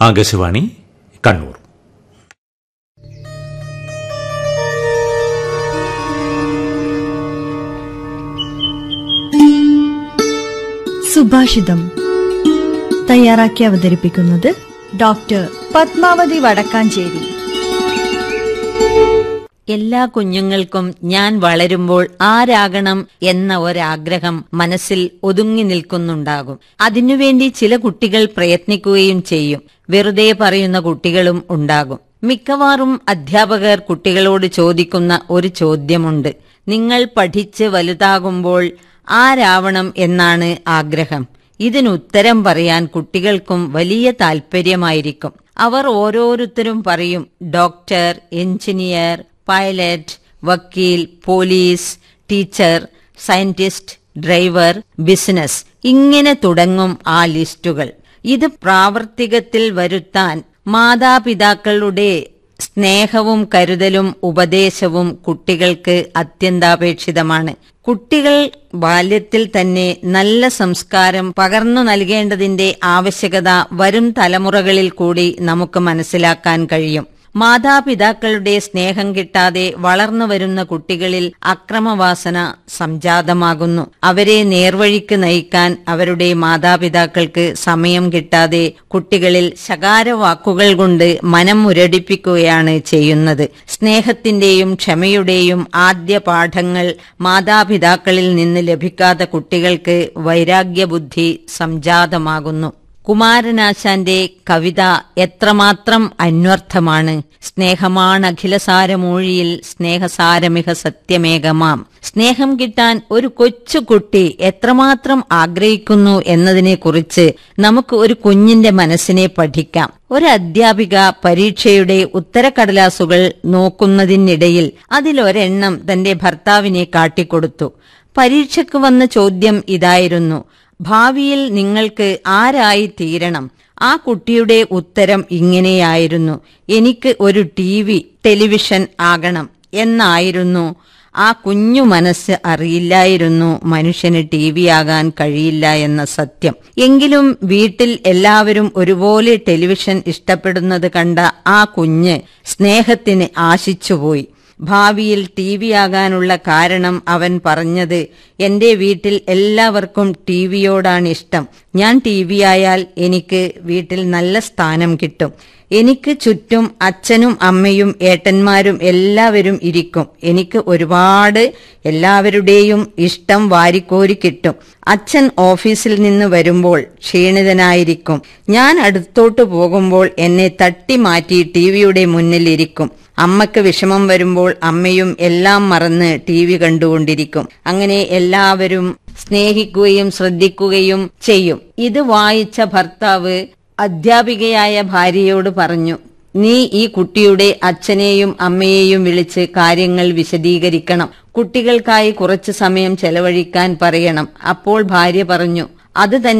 ആകാശവാണി കണ്ണൂർ സുഭാഷിതം തയ്യാറാക്കി അവതരിപ്പിക്കുന്നത് ഡോക്ടർ പത്മാവതി വടക്കാഞ്ചേരി എല്ലാ കുഞ്ഞുങ്ങൾക്കും ഞാൻ വളരുമ്പോൾ ആരാകണം എന്ന ഒരാഗ്രഹം മനസ്സിൽ ഒതുങ്ങി നിൽക്കുന്നുണ്ടാകും അതിനുവേണ്ടി ചില കുട്ടികൾ പ്രയത്നിക്കുകയും ചെയ്യും വെറുതെ പറയുന്ന കുട്ടികളും ഉണ്ടാകും മിക്കവാറും അധ്യാപകർ കുട്ടികളോട് ചോദിക്കുന്ന ഒരു ചോദ്യമുണ്ട് നിങ്ങൾ പഠിച്ച് വലുതാകുമ്പോൾ ആരാവണം എന്നാണ് ആഗ്രഹം ഇതിനുത്തരം പറയാൻ കുട്ടികൾക്കും വലിയ താൽപ്പര്യമായിരിക്കും അവർ ഓരോരുത്തരും പറയും ഡോക്ടർ എഞ്ചിനീയർ പൈലറ്റ് വക്കീൽ police teacher scientist driver business ഇങ്ങനെ തുടങ്ങും ആ ലിസ്റ്റുകൾ ഇത് പ്രാവർത്തികത്തിൽ വരുത്താൻ മാതാപിതാക്കളുടെ സ്നേഹവും കരുതലും ഉപദേശവും കുട്ടികൾക്ക് അത്യന്താപേക്ഷിതമാണ് കുട്ടികൾ ബാല്യത്തിൽ തന്നെ നല്ല സംസ്കാരം പകർന്നു നൽകേണ്ടതിന്റെ ആവശ്യകത വരും തലമുറകളിൽ കൂടി നമുക്ക് മനസ്സിലാക്കാൻ കഴിയും മാതാപിതാക്കളുടെ സ്നേഹം കിട്ടാതെ വളർന്നു വരുന്ന കുട്ടികളിൽ അക്രമവാസന സംജാതമാകുന്നു അവരെ നേർവഴിക്ക് നയിക്കാൻ അവരുടെ മാതാപിതാക്കൾക്ക് സമയം കിട്ടാതെ കുട്ടികളിൽ ശകാരവാക്കുകൾ കൊണ്ട് മനം മുരടിപ്പിക്കുകയാണ് ചെയ്യുന്നത് സ്നേഹത്തിന്റെയും ക്ഷമയുടെയും ആദ്യ പാഠങ്ങൾ മാതാപിതാക്കളിൽ നിന്ന് ലഭിക്കാത്ത കുട്ടികൾക്ക് വൈരാഗ്യബുദ്ധി സംജാതമാകുന്നു കുമാരനാശാന്റെ കവിത എത്രമാത്രം അന്വർത്ഥമാണ് സ്നേഹമാണ് അഖിലസാരമൂഴിയിൽ സ്നേഹസാരമിക സത്യമേകമാം സ്നേഹം കിട്ടാൻ ഒരു കൊച്ചുകുട്ടി എത്രമാത്രം ആഗ്രഹിക്കുന്നു എന്നതിനെക്കുറിച്ച് നമുക്ക് ഒരു കുഞ്ഞിന്റെ മനസ്സിനെ പഠിക്കാം ഒരു അധ്യാപിക പരീക്ഷയുടെ ഉത്തരക്കടലാസുകൾ നോക്കുന്നതിനിടയിൽ അതിലൊരെണ്ണം തന്റെ ഭർത്താവിനെ കാട്ടിക്കൊടുത്തു പരീക്ഷയ്ക്ക് വന്ന ചോദ്യം ഇതായിരുന്നു ഭാവിയിൽ നിങ്ങൾക്ക് ആരായി തീരണം ആ കുട്ടിയുടെ ഉത്തരം ഇങ്ങനെയായിരുന്നു എനിക്ക് ഒരു ടി വി ടെലിവിഷൻ ആകണം എന്നായിരുന്നു ആ കുഞ്ഞു മനസ്സ് അറിയില്ലായിരുന്നു മനുഷ്യന് ടി വി ആകാൻ കഴിയില്ല എന്ന സത്യം എങ്കിലും വീട്ടിൽ എല്ലാവരും ഒരുപോലെ ടെലിവിഷൻ ഇഷ്ടപ്പെടുന്നത് കണ്ട ആ കുഞ്ഞ് സ്നേഹത്തിന് ആശിച്ചുപോയി ഭാവിയിൽ ടി വി ആകാനുള്ള കാരണം അവൻ പറഞ്ഞത് എന്റെ വീട്ടിൽ എല്ലാവർക്കും ടി വിയോടാണ് ഇഷ്ടം ഞാൻ ടി വി ആയാൽ എനിക്ക് വീട്ടിൽ നല്ല സ്ഥാനം കിട്ടും എനിക്ക് ചുറ്റും അച്ഛനും അമ്മയും ഏട്ടന്മാരും എല്ലാവരും ഇരിക്കും എനിക്ക് ഒരുപാട് എല്ലാവരുടെയും ഇഷ്ടം വാരിക്കോരി കിട്ടും അച്ഛൻ ഓഫീസിൽ നിന്ന് വരുമ്പോൾ ക്ഷീണിതനായിരിക്കും ഞാൻ അടുത്തോട്ട് പോകുമ്പോൾ എന്നെ തട്ടി മാറ്റി ടി വിയുടെ മുന്നിൽ ഇരിക്കും അമ്മയ്ക്ക് വിഷമം വരുമ്പോൾ അമ്മയും എല്ലാം മറന്ന് ടി വി കണ്ടുകൊണ്ടിരിക്കും അങ്ങനെ എല്ലാവരും സ്നേഹിക്കുകയും ശ്രദ്ധിക്കുകയും ചെയ്യും ഇത് വായിച്ച ഭർത്താവ് അധ്യാപികയായ ഭാര്യയോട് പറഞ്ഞു നീ ഈ കുട്ടിയുടെ അച്ഛനെയും അമ്മയെയും വിളിച്ച് കാര്യങ്ങൾ വിശദീകരിക്കണം കുട്ടികൾക്കായി കുറച്ചു സമയം ചെലവഴിക്കാൻ പറയണം അപ്പോൾ ഭാര്യ പറഞ്ഞു അത് തന്നെ